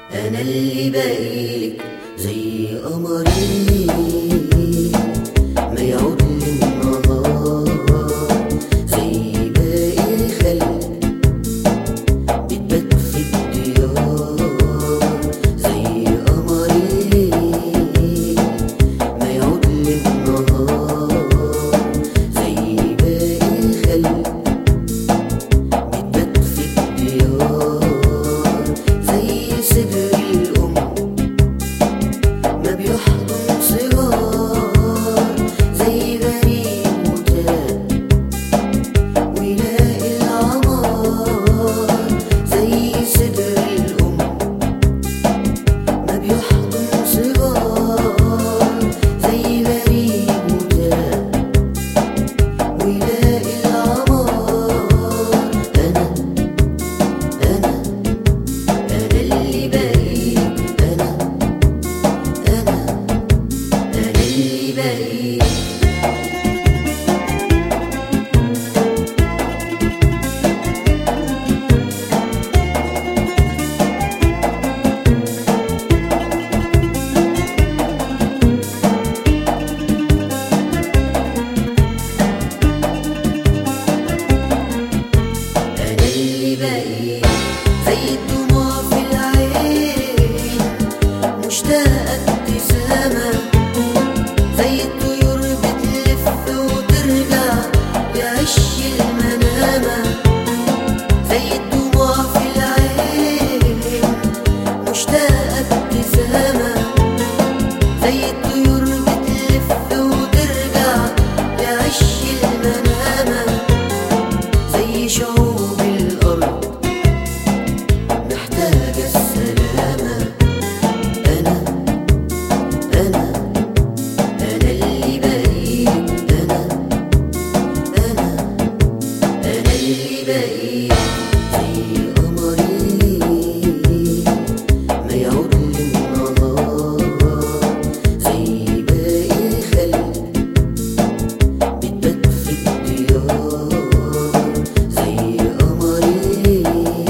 أنا اللي باقيلك زي قمري ما يعود للنهار زي باقي الخلق بتبات في الديار زي قمري ما يعود للنهار زي باقي الخلق بتبات في الديار زي صدر الأم ما بيحضن صغار زي غريب وتاب ويلاقي العمار زي صدر الأم ما بيحضن صغار زي غريب وتاب ويلاقي العمار أنا أنا أنا اللي باقيك أنا أنا أنا اللي باقيك أنا اللي باقي زي الدموع في العين مشتاقة ابتسامة زي الطيور بتلف وترجع لعش المنامة زي الدموع في العين مشتاقة ابتسامة زي الطيور بتلف وترجع لعش المنامة زي شعوب الأرض محتاجة السلامة أنا أنا أنا اللي باقيك أنا أنا أنا اللي باقيك زي قمري ما يعود للنهار زي باقي الخلق بتبات في الديار زي قمري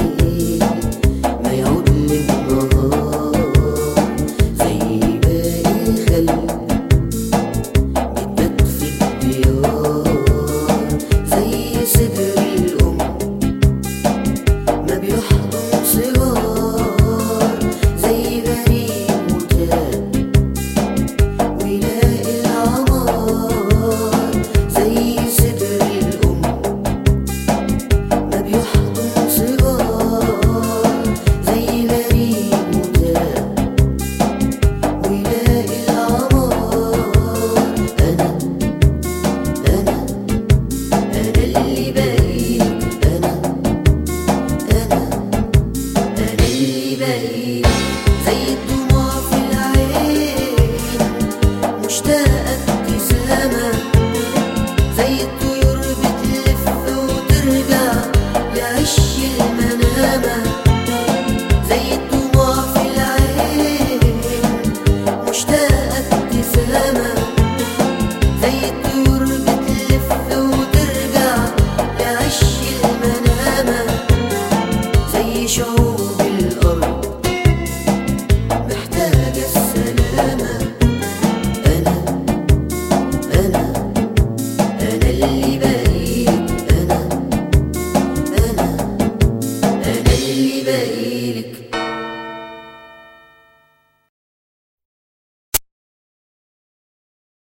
ما يعود للنهار زي باقي الخلق بتبات في الديار زي صدر الأم ما بيحضن صغار زي غريب وتاب ويلاقي العمار زي صدر الأم ما بيحضن صغار زي غريب وتاب ويلاقي العمار أنا أنا أنا اللي باقيك أنا أنا أنا اللي باقيك